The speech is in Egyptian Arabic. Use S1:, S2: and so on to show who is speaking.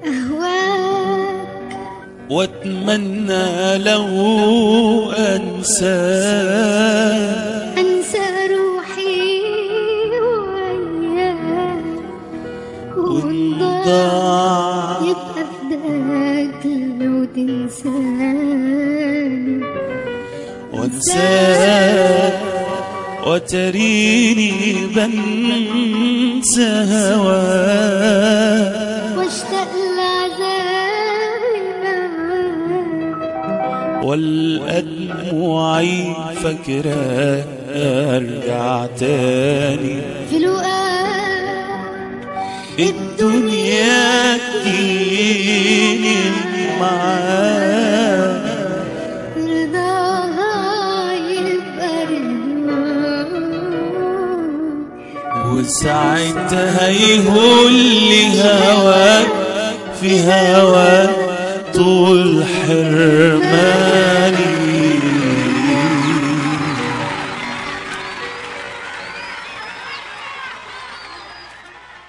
S1: أهواك
S2: واتمنى لو انساك
S1: أنسى روحي وياك
S2: وانضاع
S1: يبقى فداك لو تنساني
S2: وانساك وتريني بنسى هواك
S1: واشتاق لعذابي معاك
S2: والأدمعي فاكراك ارجع تاني
S1: في لقاك
S2: الدنيا تجيني معاك
S1: رضاها يبقى رضاك
S2: وساعتها يهون لي هواك في هواك طول حرمان